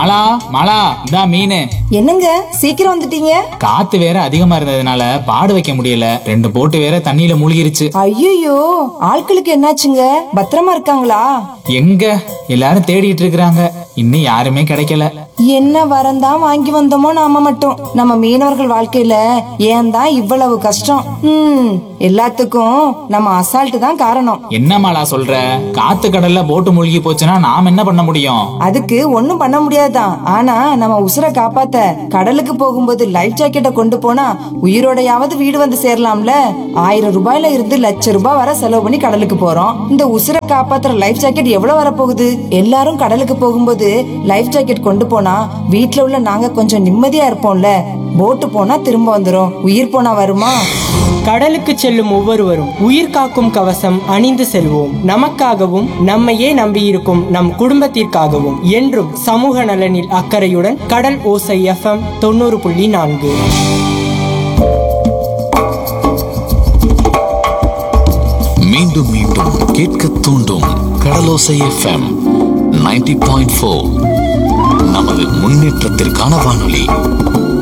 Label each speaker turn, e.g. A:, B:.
A: மாலா மாலா இந்தா மீன்
B: என்னங்க சீக்கிரம் வந்துட்டீங்க
A: காத்து வேற அதிகமா இருந்ததுனால பாடு வைக்க முடியல ரெண்டு போட்டு வேற தண்ணியில மூழ்கிருச்சு
B: ஐயோ ஆட்களுக்கு என்னாச்சுங்க பத்திரமா இருக்காங்களா
A: எங்க எல்லாரும் தேடிட்டு இருக்கிறாங்க இன்னும் யாருமே கிடைக்கல
B: என்ன வரந்தான் வாங்கி வந்தோமோ நாம மட்டும் நம்ம மீனவர்கள் வாழ்க்கையில ஏன் தான் இவ்வளவு கஷ்டம் ம் எல்லாத்துக்கும் நம்ம அசால்ட் தான் காரணம்
A: என்ன மாலா சொல்ற காத்து கடல்ல போட்டு மூழ்கி போச்சுன்னா நாம் என்ன பண்ண முடியும்
B: அதுக்கு ஒண்ணும் பண்ண முடியாதுதான் ஆனா நம்ம உசுரை காப்பாத்த கடலுக்கு போகும்போது லைஃப் ஜாக்கெட்டை கொண்டு போனா உயிரோடையாவது வீடு வந்து சேரலாம்ல ஆயிரம் ரூபாயில இருந்து லட்ச ரூபாய் வரை செலவு பண்ணி கடலுக்கு போறோம் இந்த உசுரை காப்பாத்துற லைஃப் ஜாக்கெட் எவ்வளவு வரப்போகுது எல்லாரும் கடலுக்கு போகும்போது லைஃப் ஜாக்கெட் கொண்டு போனா வீட்ல உள்ள நாங்க கொஞ்சம் நிம்மதியா இருப்போம்ல போட்டு போனா திரும்ப வந்துரும் உயிர் போனா வருமா
C: கடலுக்கு செல்லும் ஒவ்வொருவரும் உயிர் காக்கும் கவசம் அணிந்து செல்வோம் நமக்காகவும் நம்மையே நம்பியிருக்கும் நம் குடும்பத்திற்காகவும் என்றும் சமூக நலனில் அக்கறையுடன் கடல் ஓசை எஃப்எம் தொண்ணூறு புள்ளி நான்கு
D: மீண்டும் மீண்டும் கேட்க தூண்டும் கடலோசை எஃப்எம் 90.4 பாயிண்ட் நமது முன்னேற்றத்திற்கான வானொலி